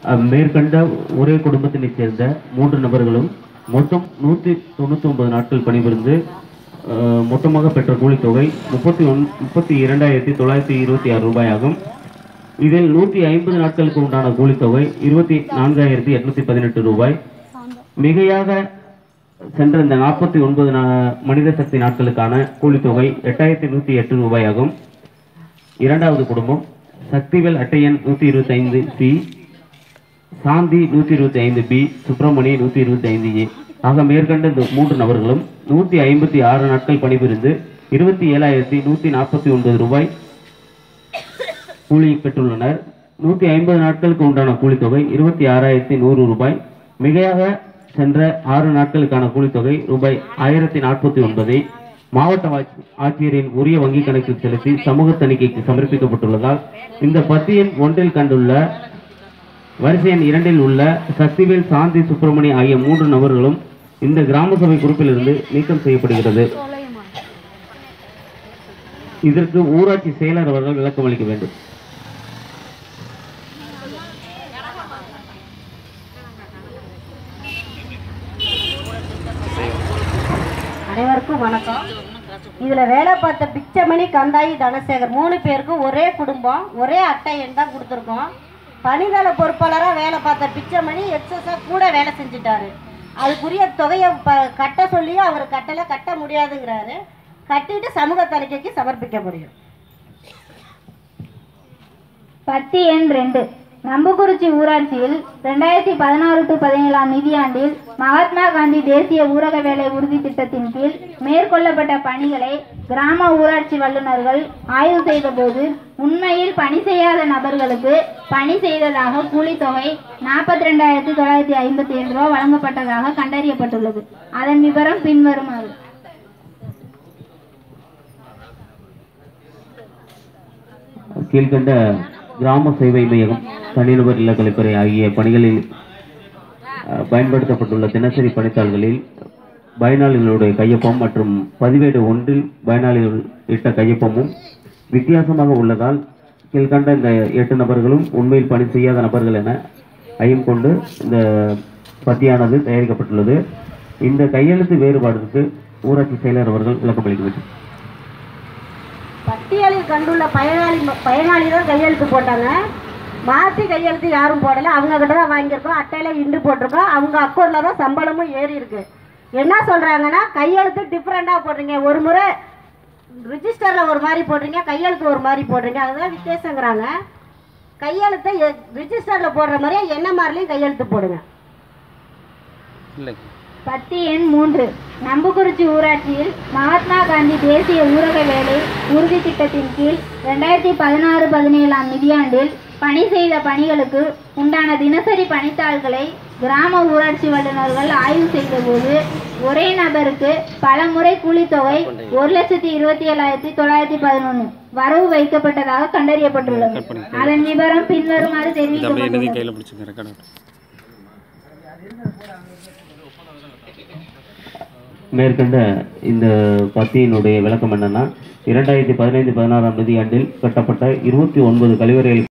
அஹ், மேற்கண்ட ஒரே குடும்பத்தினைச் சேர்ந்த மூன்று நபர்களும் மொத்தம் நூற்றி தொண்ணூற்றி ஒன்பது நாட்கள் பணிபுரிந்து அஹ், மொத்தமாக பெற்ற கூலித்தொகை முப்பத்தி ஒன் முப்பத்தி இரண்டாயிரத்தி தொள்ளாயிரத்தி இருபத்தி ஆறு ரூபாயாகும் இதில் நூற்றி ஐம்பது நாட்களுக்கு உண்டான கூலித்தொகை இருபத்தி நான்காயிரத்தி எட்நூத்தி பதினெட்டு ரூபாய் மிகையாக சென்ற இந்த நாற்பத்தி ஒன்பது மனித சக்தி நாட்களுக்கான கூலித்தொகை எட்டாயிரத்தி நூற்றி எட்டு ரூபாயாகும் இரண்டாவது குடும்பம் சக்திவேல் அட்டையன் நூற்றி இருபத்தி ஐந்து சி சாந்தி நூற்றி இருபத்தி ஐந்து பி சுப்பிரமணி நூற்றி இருபத்தி ஐந்து ஏ ஆக மேற்கண்ட இந்த மூன்று நபர்களும் நூற்றி ஐம்பத்தி ஆறு நாட்கள் பணிபுரிந்து இருபத்தி ஏழாயிரத்தி நூற்றி நாற்பத்தி ஒன்பது ரூபாய் கூலி பெற்றுள்ளனர் நூற்றி ஐம்பது நாட்களுக்கு உண்டான கூலித்தொகை இருபத்தி ஆறாயிரத்தி நூறு ரூபாய் மிகையாக சென்ற ஆறு நாட்களுக்கான கூலித்தொகை ரூபாய் ஆயிரத்தி நாற்பத்தி ஒன்பதை மாவட்ட ஆட்சி- ஆட்சியரின் உரிய வங்கி கணக்கில் செலுத்தி சமூக தணிக்கைக்கு சமர்ப்பிக்கப்பட்டுள்ளதால் இந்த பத்தியின் ஒன்றில் கண்டுள்ள வரிசை எண் இரண்டில் உள்ள சக்திவேல் சாந்தி சுப்பிரமணி ஆகிய மூன்று நபர்களும் இந்த கிராம சபை குறிப்பிலிருந்து நீக்கம் செய்யப்படுகிறது இதற்கு ஊராட்சி செயலர் அவர்கள் விளக்கம் அளிக்க வேண்டும் அனைவருக்கும் வணக்கம் இதுல வேலை பார்த்த பிச்சமணி கந்தாயி தனசேகர் மூணு பேருக்கும் ஒரே குடும்பம் ஒரே அட்டை எண் தான் கொடுத்துருக்கோம் பணிதள பொறுப்பாளராக வேலை பார்த்த பிச்சமணி எக்ஸஸாக கூட வேலை செஞ்சுட்டாரு அதுக்குரிய தொகையை ப கட்ட சொல்லியும் அவர் கட்டலை கட்ட முடியாதுங்கிறாரு கட்டிட்டு சமூக தணிக்கைக்கு சமர்ப்பிக்க முடியும் பத்தி எண் ரெண்டு நம்புக்குறிச்சி ஊராட்சியில் ரெண்டாயிரத்தி பதினாறு டு பதினேழாம் நிதியாண்டில் மகாத்மா காந்தி தேசிய ஊரக வேலை உறுதி திட்டத்தின் கீழ் மேற்கொள்ளப்பட்ட பணிகளை கிராம ஊராட்சி வல்லுநர்கள் ஆய்வு செய்தபோது உண்மையில் பணி செய்யாத நபர்களுக்கு பணி செய்ததாக கூலித்தொகை நாற்பத்தி ரெண்டாயிரத்தி தொள்ளாயிரத்தி ஐம்பத்தி ஏழு ரூபாய் வழங்கப்பட்டதாக கண்டறியப்பட்டுள்ளது அதன் விவரம் பின்வருமாறு கீழ்கண்ட கிராம சேவை மையம் தனிநபர் இல்ல கழிப்பறை ஆகிய பணிகளில் அஹ், பயன்படுத்தப்பட்டுள்ள தினசரி பணித்தாள்களில் பயனாளிகளுடைய கையொப்பம் மற்றும் பதிவேடு ஒன்றில் பயனாளிகள் இட்ட கையொப்பமும் வித்தியாசமாக உள்ளதால் கீழ்கண்ட இந்த எட்டு நபர்களும் உண்மையில் பணி செய்யாத நபர்கள் என ஐயம் கொண்டு இந்த பத்தியானது தயாரிக்கப்பட்டுள்ளது இந்த கையெழுத்து வேறுபாடுக்கு ஊராட்சி செயலர் அவர்கள் விளக்கம் அளிக்க வேண்டும் பட்டியலில் கண்டுள்ள பயனாளி பயனாளி தான் கையெழுத்து போட்டாங்க மாற்றி கையெழுத்து யாரும் போடலை அவங்க கிட்ட தான் வாங்கியிருக்கோம் அட்டையில் இண்டு போட்டிருக்கோம் அவங்க அக்கௌண்ட்டில் தான் சம்பளமும் ஏறி இருக்கு என்ன சொல்கிறாங்கன்னா கையெழுத்து டிஃப்ரெண்ட்டாக போடுறீங்க ஒரு முறை ரிஜிஸ்டரில் ஒரு மாதிரி போடுறீங்க கையெழுத்து ஒரு மாதிரி போடுறீங்க அதுதான் வித்தியாசங்கிறாங்க கையெழுத்தை ரிஜிஸ்டரில் போடுற மாதிரியே என்ன மாதிரிலையும் கையெழுத்து போடுங்க பத்தி எண் மூன்று நம்புக்குறிச்சி ஊராட்சியில் மகாத்மா காந்தி தேசிய ஊரக வேலை உறுதி திட்டத்தின் கீழ் ரெண்டாயிரத்தி பதினாறு பதினேழாம் நிதியாண்டில் பணி செய்த பணிகளுக்கு உண்டான தினசரி பணித்தாள்களை கிராம ஊராட்சி வல்லுநர்கள் ஆய்வு செய்தபோது ஒரே நபருக்கு பல முறை கூலித்தொகை ஒரு லட்சத்தி இருபத்தி ஏழாயிரத்தி தொள்ளாயிரத்தி பதினொன்று வரவு வைக்கப்பட்டதாக கண்டறியப்பட்டுள்ளது அதன் விவரம் பின்வருமாறு தெரிவிக்கப்பட்டுள்ளது கையில் பிடிச்சிங்க ரெக்கார்டு மேற்கண்ட இந்த பத்தியினுடைய விளக்கம் என்னன்னா இரண்டாயிரத்தி பதினைந்து பதினாறாம் நிதியாண்டில் கட்டப்பட்ட இருபத்தி ஒன்பது கழிவறைகள்